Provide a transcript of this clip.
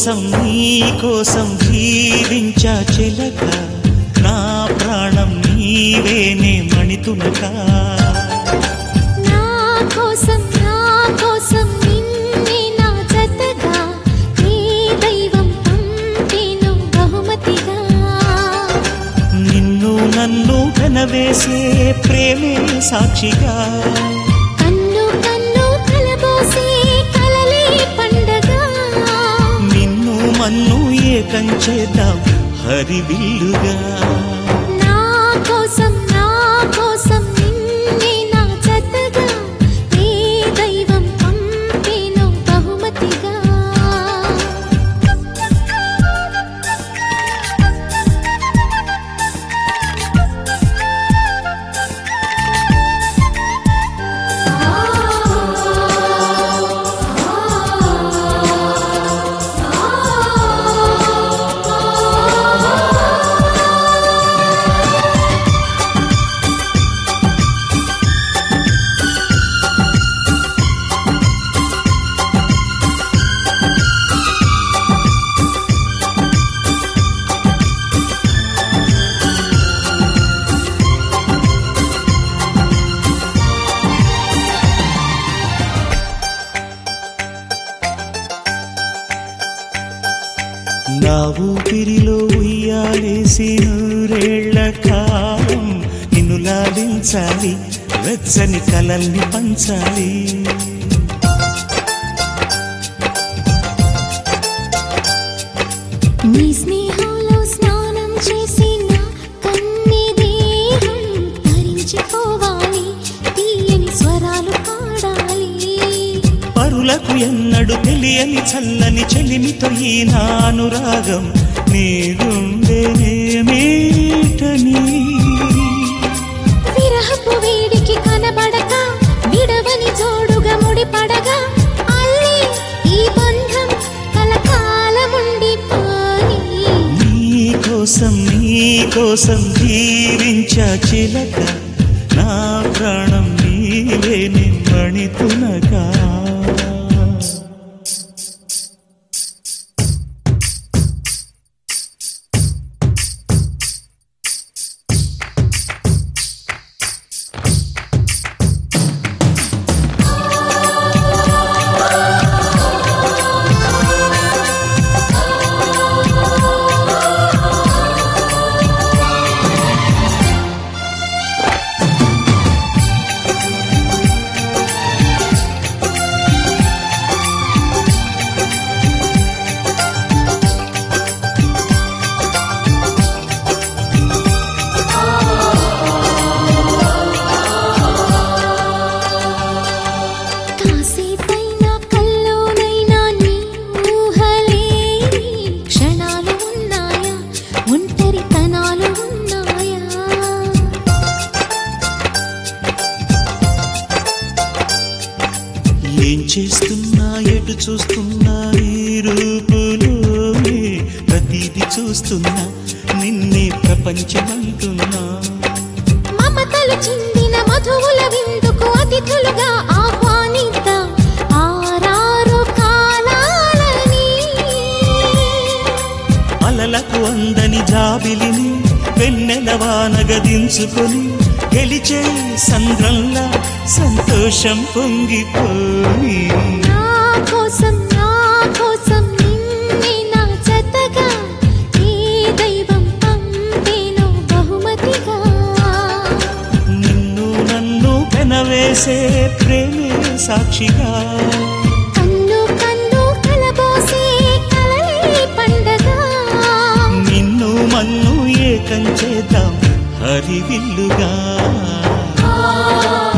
కోసం నీ కోసం జీవించా చిలక నా ప్రాణం నీవేనే మణితునక నా కోసం నా కోసం నిన్నే నా జతగా నీ దైవం పంపేను బహుమతిగా నిన్ను నన్ను కనవేసే ప్రేమే సాక్షిగా కన్ను కన్ను కలబోసే కలలే పండగ నిన్ను మన్ను ఏకం చేద్దాం హరివిల్లుగా నా కోసం నా కోసం నిన్నే నా జతగా నీ దైవం పంపేను బహుమతిగా నా ఊపిరిలో ఉయ్యాలేసి నూరేళ్ల కాలం నిన్ను లాలించాలి వెచ్చని కలల్ని పంచాలి నీ స్నేహంలో స్నానం చేసి నా కన్ని దేహం తరించిపోవాలి తీయని స్వరాలు పాడాలి పరులకు ఎన్నడు తెలియని చల్లని చెలిమితో ఈ నా అనురాగం నీ గుండెనేమేటని విరహపు వేడికి కనబడక విడవని జోడుగా ముడిపడగా అల్లి ఈ బంధం కలకాలముండిపోని నీ కోసం నీ కోసం జీవించా చిలక నా ప్రాణం నీవే నిమ్మణితునగా కాసేపైనా కల్లోనైనా నీ ఊహలేని క్షణాలు ఉన్నాయా ఒంటరితనాలు ఉన్నాయా ఏం చేస్తున్నా ఎటు చూస్తున్నా ఈ రూపులోనే ప్రతిదీ చూస్తున్నా నిన్నే ప్రపంచమంటున్నా మమతలు చిందిన మధువుల విందుకు అతిథులుగా ఆహ్వానిద్దాం ఆరారు కాలాలని అలలకు అందని జాబిలిని వెన్నెల వానగదించుకొని గెలిచే సంద్రంలా సంతోషం పొంగిపోయి నా కోసం నా కోసం నిన్నే నా జతగా ఈ దైవం పంపేను బహుమతిగా నిన్ను నన్ను పెనవేసే ప్రేమే సాక్షిగా కన్ను కన్ను కలబోసే కలలే పండగ నిన్ను మన్ను ఏకం చేద్దాం హరివిల్లుగా ఆ